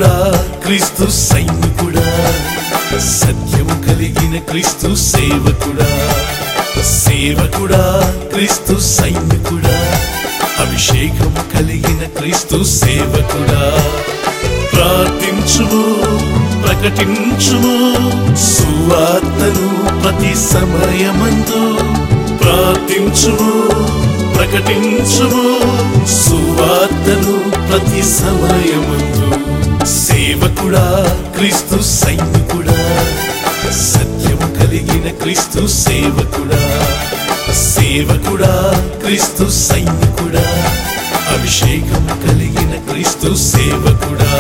సేవకుడా క్రీస్తు సైనికుడా సత్యము కలిగిన క్రీస్తు సేవకుడా సేవకుడా క్రీస్తు సైనికుడా అభిషేకం కలిగిన క్రీస్తు సేవకుడా ప్రార్థించుము ప్రకటించుము సువార్తను ప్రతి సమయమందు ప్రార్థించుము ప్రకటించుము సువార్తను ప్రతి సమయమందు సేవకుడా క్రీస్తు సైనికుడా సత్యము కలిగిన క్రీస్తు సేవకుడా సేవకుడా క్రీస్తు సైనికుడా అభిషేకం కలిగిన క్రీస్తు సేవకుడా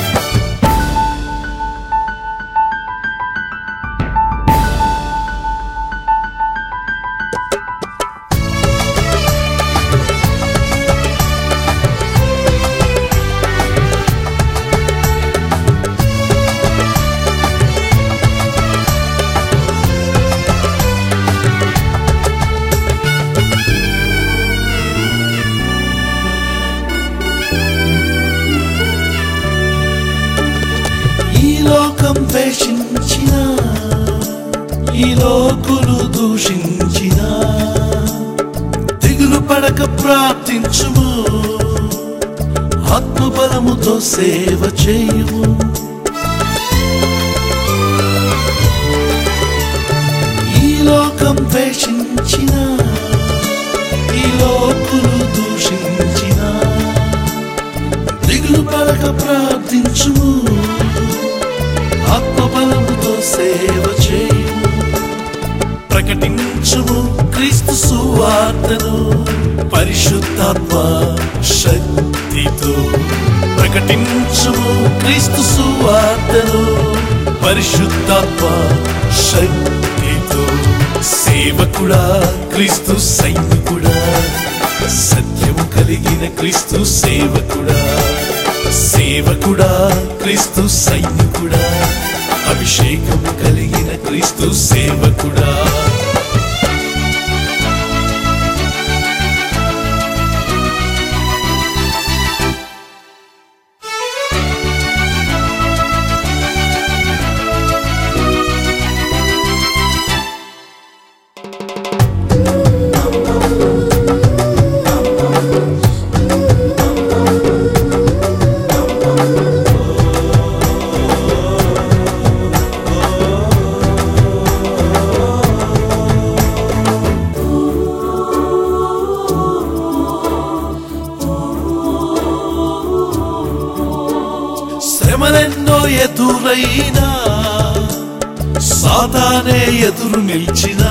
ఈ లోకం ద్వేషించిన ఈ లోకులు దూషించిన దిగులు పడక ప్రార్థించుము ఆత్మబలముతో సేవ చేయుము ఈ లోకం ద్వేషించిన ఈ లోకులు దూషించిన దిగులు పడక ప్రార్థించుము ఆత్మబలముతో సేవ చేయుము ప్రకటించుము క్రీస్తు సువార్తను పరిశుద్ధాత్మ శక్తితో ప్రకటించుము క్రీస్తు సువార్తను పరిశుద్ధాత్మ శక్తితో సేవకుడా క్రీస్తు సైనికుడా సత్యము కలిగిన క్రీస్తు సేవకుడా సేవకుడా క్రీస్తు సైనికుడా అభిషేకం కలిగిన క్రీస్తు సేవకుడా శ్రమలెన్నో ఎదురైనా సాతానే ఎదురు నిలిచినా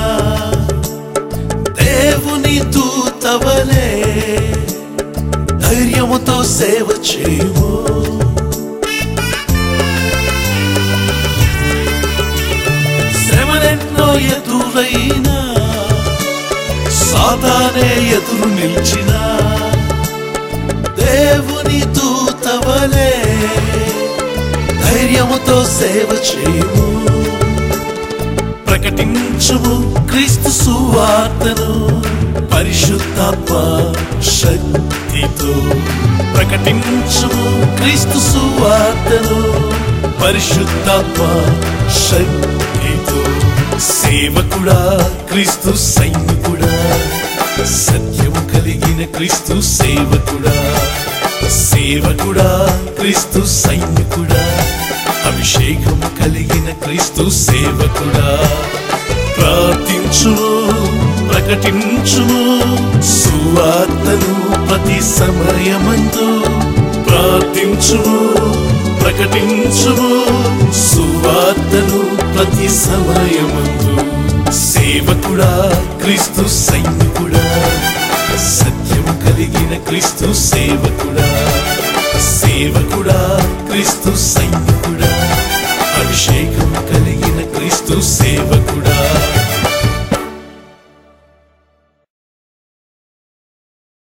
దేవుని దూతవలే ధైర్యముతో సేవ చేయము శ్రమలెన్నో ఎదురైనా సాతానే ఎదురు నిలిచినా దేవుని దూతవలే ధైర్యముతో సేవ చేయము ప్రకటించుము క్రీస్తు సువార్తను పరిశుద్ధాత్మ శక్తితో ప్రకటించుము క్రీస్తు సువార్తను పరిశుద్ధాత్మ శక్తితో సేవకుడా క్రీస్తు సైనికుడా సత్యము కలిగిన క్రీస్తు సేవకుడా సేవకుడా క్రీస్తు సైనికుడా అభిషేకం కలిగిన క్రీస్తు సేవకుడా ప్రార్థించుము ప్రకటించుము సువార్తను ప్రతి సమయమందు ప్రార్థించుము ప్రకటించుము సువార్తను ప్రతి సమయమందు సేవకుడా క్రీస్తు సైనికుడా సత్యము కలిగిన క్రీస్తు సేవకుడా సేవకుడా క్రీస్తు సైనికుడా అభిషేకం కలిగిన క్రీస్తు సేవకుడా